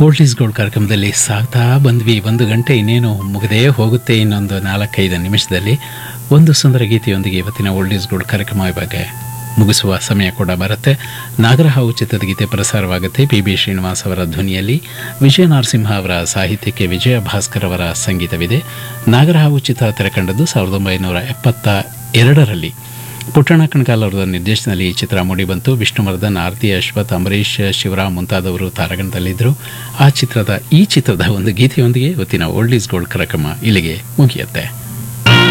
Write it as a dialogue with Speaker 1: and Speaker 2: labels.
Speaker 1: old is gold ಕಾರ್ಯಕ್ರಮದಲ್ಲಿ ಸಾಗ್ತಾ ಬಂದ್ವಿ ಒಂದು ಗಂಟೆ ಇನ್ನೇನು ಮುಗದೇ ಹೋಗುತ್ತೆ ಇನ್ನೊಂದು ನಾಲ್ಕೈದು ನಿಮಿಷದಲ್ಲಿ ಒಂದು ಸುಂದರ ಗೀತೆಯೊಂದಿಗೆ ಇವತ್ತಿನ ಓಲ್ಡ್ ಈಸ್ ಗೋಲ್ಡ್ ಕಾರ್ಯಕ್ರಮ ಇವಾಗ ಮುಗಿಸುವ ಸಮಯ ಕೂಡ ಬರುತ್ತೆ ನಾಗರಹಾವು ಚಿತ್ರದ ಗೀತೆ ಪ್ರಸಾರವಾಗುತ್ತೆ ಪಿ ಬಿ ಶ್ರೀನಿವಾಸ್ ಅವರ ಧ್ವನಿಯಲ್ಲಿ ವಿಜಯ ನರಸಿಂಹ ಅವರ ಸಾಹಿತ್ಯಕ್ಕೆ ವಿಜಯ ಭಾಸ್ಕರ್ ಅವರ ಸಂಗೀತವಿದೆ ನಾಗರಹಾವು ಚಿತ್ರ ತೆರೆಕಂಡದ್ದು ಸಾವಿರದ ಒಂಬೈನೂರ ಎಪ್ಪತ್ತ ಎರಡರಲ್ಲಿ ಪುಟ್ಟಣ್ಣ ಕಣಗಾಲ್ ಅವರ ನಿರ್ದೇಶನದಲ್ಲಿ ಈ ಚಿತ್ರ ಮೂಡಿಬಂತು ವಿಷ್ಣುವರ್ಧನ್ ಆರತಿ ಅಶ್ವಥ್ ಅಂಬರೀಷ್ ಶಿವರಾಮ್ ಮುಂತಾದವರು ತಾರಗಣದಲ್ಲಿದ್ದರು ಆ ಚಿತ್ರದ ಈ ಚಿತ್ರದ ಒಂದು ಗೀತೆಯೊಂದಿಗೆ ಇವತ್ತಿನ ಓಲ್ಡ್ ಈಸ್ ಗೋಲ್ಡ್ ಕಾರ್ಯಕ್ರಮ ಇಲ್ಲಿಗೆ ಮುಗಿಯುತ್ತೆ